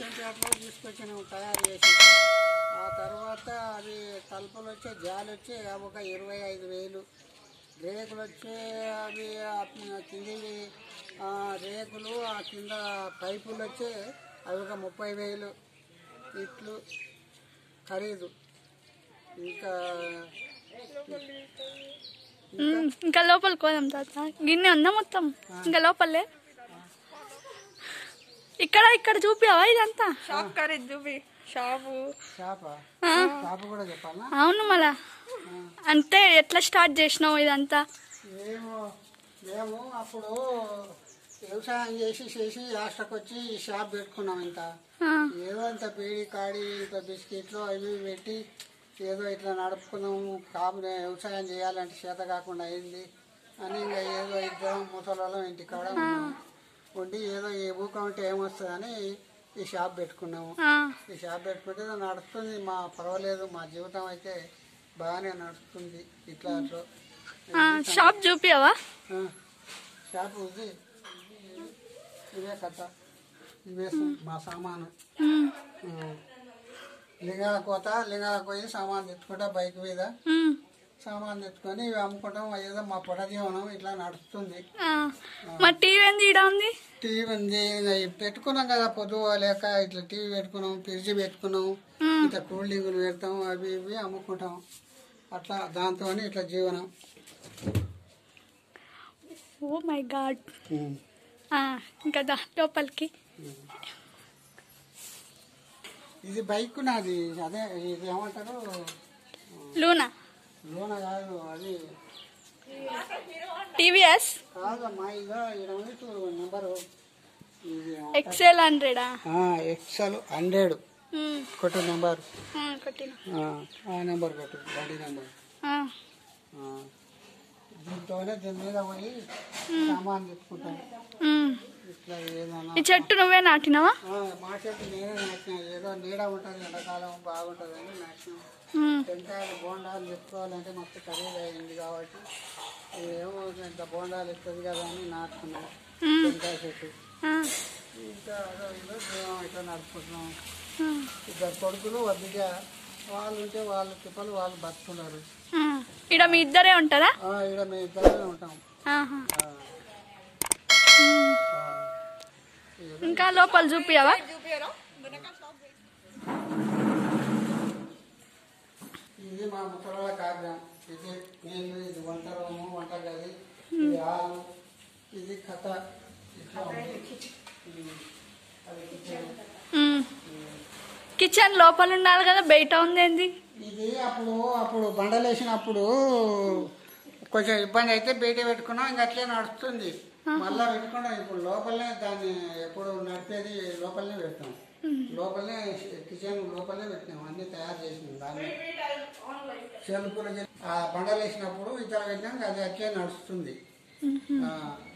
లక్ష్మీపేటలో తీసుకొచ్చినాము తయారు చేసి ఆ తర్వాత అవి తలుపులు వచ్చే జాలి వచ్చి ఒక ఇరవై ఐదు వేలు రేకులు వచ్చి అవి ఆ కిందివి ఆ రేకులు ఆ కింద పైపులు వచ్చి అవి ఒక ముప్పై వేలు ఇట్లు ఖరీదు ఇంకా ఉమ్, ఇంకా లోపలికి పోదాం తాత గిన్నె ఉందా మొత్తం ఇంకా లోపలే ఇక్కడ ఇక్కడ చూపివా ఇదంతా షాప్ ఖరీదు చూపి షాపు చేప ఆ. చేప కూడా చెప్పాలా అవును మళ్ళా అంటే ఎట్లా స్టార్ట్ చేసినావు ఇదంతా మేము మేము అప్పుడు వ్యవసాయం చేసి చేసి లాస్ట్కి వచ్చి ఈ షాప్ పెట్టుకున్నాం ఇంత ఆ, ఏదో ఇంత బీడి కాడి ఇంత బిస్కెట్లు అవి ఇవి పెట్టి ఏదో ఇట్లా నడుపుకున్నాము కాపు వ్యవసాయం చేయాలంటే చేత కాకుండా అయింది అని ఇంకా ఏదో ఇద్దరం ముసలం ఇంటి కాడ ఉన్నాం ఉండి ఏదో ఏ ఊకం ఉంటే ఏమొస్తుందని ఈ షాప్ పెట్టుకున్నాము ఆ, ఈ షాప్ పెట్టుకుంటే నడుస్తుంది మా పర్వాలేదు మా జీవితం అయితే బాగానే నడుస్తుంది ఇట్లా అట్లా ఆ, షాప్ చూపివా ఆ, షాపు ఇది ఇవే కథ ఇవే సా- మా సామాను ఆ. లింగాల కోత లింగాలకు పోయి సామాన్ తెచ్చుకుంటా బైక్ మీద సామాన్ తెచ్చుకొని ఇవి అమ్ముకుంటాం ఏదో మా పొట జీవనం ఇట్లా నడుస్తుంది మా టీవీ ఏంది ఈడ ఉంది టీవీ ఉంది ఇంకా ఇవి పెట్టుకున్నాం కదా పొద్దువ లేక ఇట్లా టీవీ పెట్టుకున్నాం ఫ్రిడ్జ్ పెట్టుకున్నాం ఇట్లా కూల్ డ్రింకులు పెడతాం అవి ఇవి అమ్ముకుంటాం అట్లా దాంతో ఇట్లా జీవనం ఓ మై గాడ్ ఇంకా దా లోపలికి ఇది బైక్ నాది అదే ఇది ఏమంటారు లూనా లోన కాదు అది టీవీఎస్ కాదమ్మా ఇదో ఇక్కడ ఉంది చూడు నెంబరు ఇది ఎక్సెల్ హండ్రెడా ఎక్సల్ హండ్రెడ్ కొట్టు నెంబర్ కొట్టిన ఆ నెంబర్ కొట్టు బండి నెంబర్ ఆ, దీంతోనే దీని మీద పోయి సామాన్ తెచ్చుకుంటాం ఉమ్. ఇట్లా ఏదైనా ఈ చెట్టు నువ్వే నాటినావా ఆ, మా చెట్టు నేనే నాటిన ఏదో నీడ ఉంటుంది ఎండాకాలం బాగుంటుంది అని నాటినాం ఉమ్. టెంకాయలు బోండాలు తెచ్చుకోవాలంటే మస్తు ఖరీదు అయింది కాబట్టి ఏమో ఇంత బోండాలు ఇస్తుంది కదా అని నాటుకున్నాం టెంకాయ చెట్టు ఆ, ఇంకా అదో ఇదో జీవం ఇట్లా నడుపుకుంటున్నాం ఆ, ఇద్దరు కొడుకులు వద్దిక వాళ్ళు ఉంటే వాళ్ళు తిప్పలు వాళ్ళు బతుకున్నారు ఆ. ఈడ మీ ఇద్దరే ఉంటారా ఆ, ఈడ మేము ఇద్దరమే ఉంటాం ఆహా. ఆ. ఆ. ఏదో ఇంకా లోపల చూపియవా చూపియరా ఇది మా ముసలాల కార్యం ఇది నేను ఇది వంట రూము వంట గది ఇది హాలు ఇది కథ ఇట్లా ఉంది. ఉమ్. అది కిచెన్ కిచెన్ లోపల ఉండాలి కదా బయట ఉందేంది ఇది అప్పుడు అప్పుడు బండలు వేసినప్పుడు కొంచెం ఇబ్బంది అయితే బయట పెట్టుకున్నాం ఇంకా అట్లే నడుస్తుంది మళ్ళా పెట్టుకున్నాం ఇప్పుడు లోపలనే దాన్ని ఎప్పుడు నడిపేది లోపలనే పెడతాం లోపలనే కిచెన్ లోపలనే పెట్టినాం అన్ని తయారు చేసినాం దాన్ని చెలుపులు చే- ఆ బండలు వేసినప్పుడు ఇతర పెట్టినాం అది అట్లే నడుస్తుంది ఆ,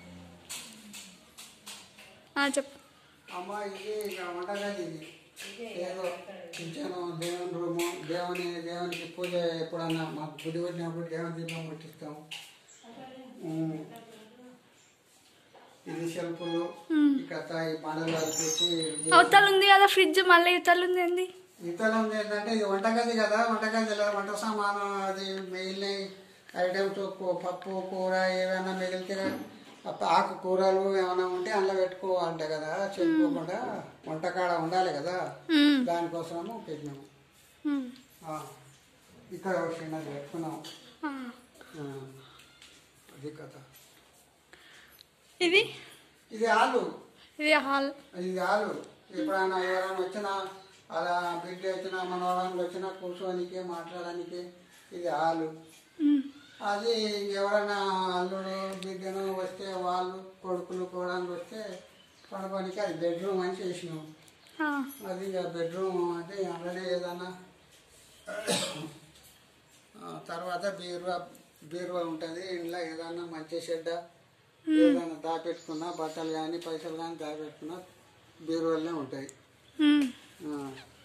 ఆ, చెప్పు అమ్మ ఇది ఇక వంటగది ఇది ఏదో కిచెన్ దేవుని రూము దేవుని దేవునికి పూజ ఎప్పుడన్నా మాకు బుద్ధి పెట్టినప్పుడు దేవుని దీపం ముట్టిస్తాం ఉమ్. ఇది షెల్ఫ్లు ఇక ఈ బండలు తెచ్చి అవతల ఉంది కదా ఫ్రిడ్జ్ మళ్ళీ ఇవతల ఉంది ఏంది ఇతర ఏంటంటే ఇది వంటగది కదా వంటగదిలో వంట సామాను అది మిగిలిన ఐటమ్స్ పప్పు కూర ఏమైనా మిగిలితే అప్ప- ఆకు కూరలు ఏమైనా ఉంటే అందులో పెట్టుకోవాలంట కదా చెప్పుకోకుండా వంటకాడ ఉండాలి కదా ఉమ్, దానికోసము పెట్టినాము ఉమ్, ఆ, ఇక్కడ ఒక చిన్నది పెట్టుకున్నాం ఆ. ఆ, అది కథ ఇది ఇది ఆలు ఇది హాల్ ఇది ఆలు ఎప్పుడైనా ఎవరైనా వచ్చినా అలా బిడ్డ వచ్చినా మనవరాలు వచ్చినా కూర్చోనికి మాట్లాడడానికి ఇది ఆలు ఉమ్, అది ఎవరైనా అల్లుడు బిడ్డను వస్తే వాళ్ళు కొడుకులు కోడానికి వస్తే పడుకోనికి అది బెడ్రూమ్ అని చేసినాం ఆ, అది ఇక బెడ్రూమ్ అంటే ఆల్రెడీ ఏదన్నా ఆ, తర్వాత బీరువా బీరువా ఉంటుంది ఇంట్లో ఏదన్నా మంచి చెడ్డ ఏదైనా దాపెట్టుకున్నా బట్టలు కానీ పైసలు కానీ దాపెట్టుకున్నా బీరువాలనే ఉంటాయి ఉమ్. ఆ,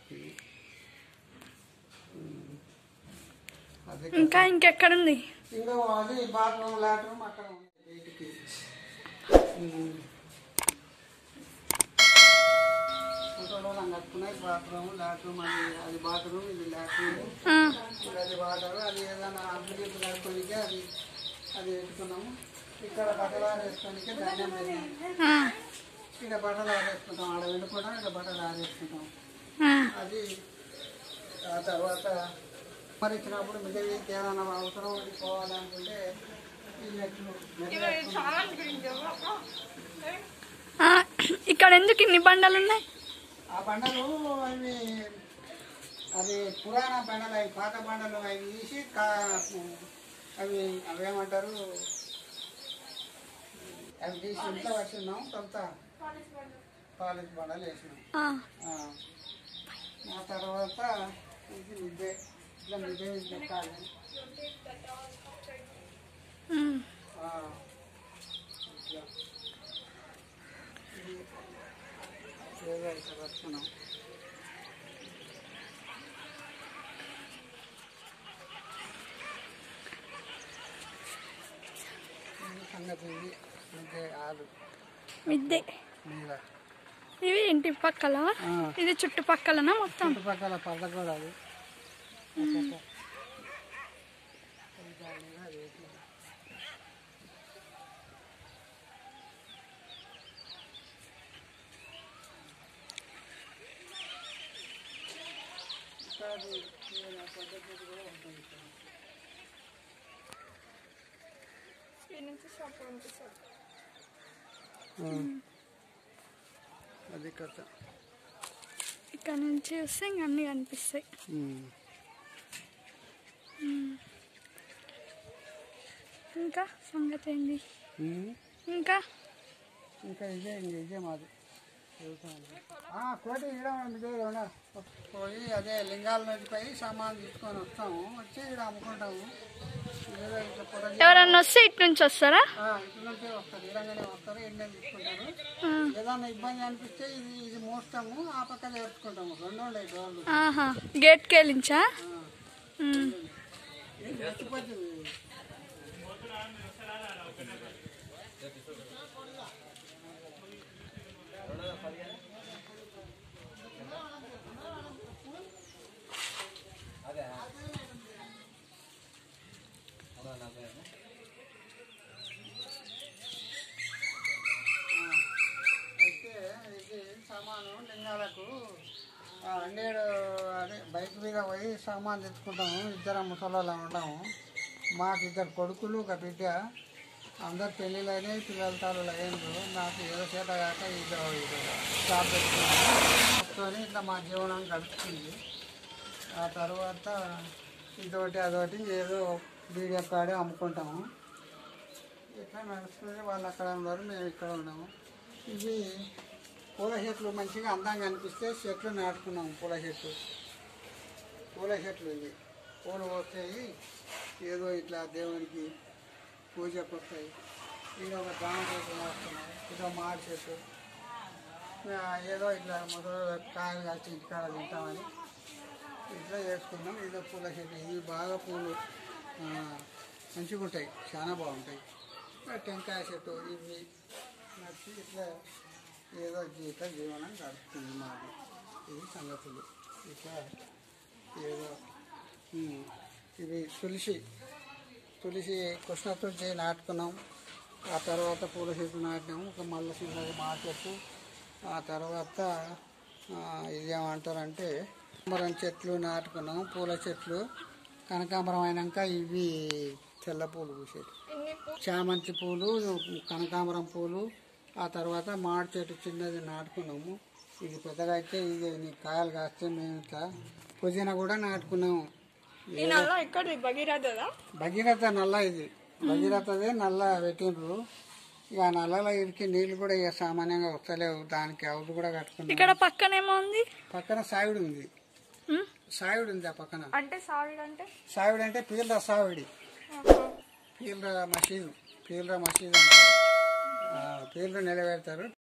ఉమ్. అది ఇంకా ఇంకెక్కడుంది ఇంకా అది బాత్రూమ్ లాట్రూమ్ అక్కడ ఉంది బయటికి ఉమ్. ఫోటోలో రంగా కట్టుకున్నాయి బాత్రూమ్ లాట్రూమ్ అది అది బాత్రూమ్ ఇది లాట్రూమ్ ఆ, అది వాటర్ అది ఏదైనా అంబులెన్స్ కట్టుకోనికే అది అది పెట్టుకున్నాము ఇక్కడ బట్టలు ఆరేసుకోనికే ధాన్యం పెట్టినాము ఆ, ఇక్కడ బట్టలు ఆరేసుకుంటాం ఆడ వెళ్ళిపోవడం ఇక్కడ బట్టలు ఆరేసుకుంటాం ఆ. అది ఆ తర్వాత మరి ఇచ్చినప్పుడు మిగతా ఏదైనా అవసరం ఉండి పోవాలనుకుంటే ఈ మెట్లు మెట్లు వేసుకుంటాం. సామాన్ గురించి చెప్పు. ఆ, ఇక్కడ ఎందుకు ఇన్ని బండలు ఉన్నాయి ఆ బండలు అవి అవి పురాణ బండలు అవి పాత బండలు అవి తీసి కా అవి అవి ఏమంటారు అవి తీసి ఇంట్లో వచ్చినాం కొంత పాలిష్ బండలు వేసినాం ఆ, ఆ. ఆ తర్వాత ఇది మిద్దె ఇట్లా మిద్దె మీద పెట్టాలి ఉమ్. ఆ. ఇట్లా. ఇది ఏదో ఇట్లా పెట్టుకున్నాం ఇది సంగతి ఇది మిద్దె ఆలు మిద్దె మీద ఇవి ఇంటి పక్కల ఆ. ఇది చుట్టుపక్కలనా మొత్తం చుట్టుపక్కల పళ్ళ కూడా అది ఒక్కొక్క. ఇది దాని మీద అది వేసి. ఇంకా అది ఏదైనా పద్ధతి కూడా ఉంటుంది ఇక్కడ. ఈ నుంచి షాప్ పంపిస్తారు అది కథ ఇక్కడ నుంచి వస్తే ఇంక అన్ని కనిపిస్తాయి ఇంకా సంగతి ఏంది ఇంకా ఇంకా ఇదే ఇంక ఇదే మాది ఆ, కోటి ఈడ ఇదే ఈడ. పోయి అదే లింగాల నుంచి పోయి సామాన్ తీసుకొని వస్తాము వచ్చి ఇక్కడ అమ్ముకుంటాము ఏదో ఇట్లా పొలం ఎవరన్నా వస్తే ఇటు నుంచి వస్తారా ఆ, ఇటు నుంచే వస్తారు ఇడంగానే వస్తారు ఎండే తీసుకుంటారు ఆ, ఏదన్నా ఇబ్బంది అనిపిస్తే ఇది ఇది మోస్తాము ఆ పక్క చేర్చుకుంటాము రెండు ఉండే డోర్లు ఆహా గేట్కి వెళ్ళించా ఆ. ఉమ్. ఇది మర్చిపోతుంది అయితే ఇది సామాను లింగాలకు ఆ, అంగేడు అదే బైక్ మీద పోయి సామాన్ తెచ్చుకుంటాము ఇద్దరం ముసలోళ్ళం ఉంటాము మాకు ఇద్దరు కొడుకులు ఒక బిడ్డ అందరు పెళ్ళిళ్ళు అయినాయి పిల్లల తాళ్ళు అయ్యిండ్రు నాకు ఏదో చేత కాక ఇది ఇది షాప్ పెట్టుకుని ఇట్లా మా జీవనం గడుపుతుంది ఆ తర్వాత ఇదొకటి అదొకటి ఏదో బీడియో కాడే అమ్ముకుంటాము ఇట్లా నడుస్తుంది వాళ్ళు అక్కడ ఉన్నారు మేము ఇక్కడ ఉన్నాము ఇవి పూల చెట్లు మంచిగా అందంగా అనిపిస్తే చెట్లు నాటుకున్నాము పూల చెట్లు పూల చెట్లు ఇవి పూలు వస్తాయి ఏదో ఇట్లా దేవునికి పూజకు వస్తాయి ఇది ఒక దాన చెట్టు నాటుకున్నాం ఇదో మాడి చెట్టు ఆ, ఏదో ఇట్లా మొదలు కాయలు కాచి ఇంటికాడ తింటామని ఇట్లా చేసుకున్నాం ఇదో పూల చెట్టు ఇవి బాగా పూలు ఆ, మంచిగా ఉంటాయి చాలా బాగుంటాయి ఆ టెంకాయ చెట్టు ఇవి నచ్చి ఇట్లా ఏదో జీవిత జీవనం గడుపుతుంది మాది ఇది సంగతులు ఇట్లా ఏదో ఉమ్, ఇవి తులసి తులసి కృష్ణ తులసి నాటుకున్నాం ఆ తర్వాత పూల చెట్టు నాటినాము ఒక మల్ల చిన్నది మా చెట్టు ఆ తర్వాత ఆ, ఇదేమంటారంటే కనకాంబరం చెట్లు నాటుకున్నాం పూల చెట్లు కనకాంబరం అయినాక ఇవి తెల్ల పూలు పూసేవి ఇన్ని పూ- చామంతి పూలు కనకాంబరం పూలు ఆ తర్వాత మాడి చెట్టు చిన్నది నాటుకున్నాము ఇది పెద్దగా అయితే ఇది నీ కాయలు కాస్తే మేము ఇట్లా పుదీనా కూడా నాటుకున్నాము ఈ నల్ల ఎక్కడిది భగీరథదా భగీరథ నల్ల ఇది భగీరథదే నల్ల పెట్టిండ్రు ఇక ఆ నల్లలో ఇరికి నీళ్ళు కూడా ఇక సామాన్యంగా వస్తలేవు దానికి అవుడు కూడా కట్టుకున్నాం ఇక్కడ పక్కనేమో ఉంది పక్కన సావిడి ఉంది ఉమ్, సావిడి ఉంది ఆ పక్కన అంటే సావిడ్ అంటే సావిడి అంటే పీలర సావిడి ఆహా. పీలర మసీదు పీలర మసీదు అంటారు ఆ, పీలరు నిలబెడతారు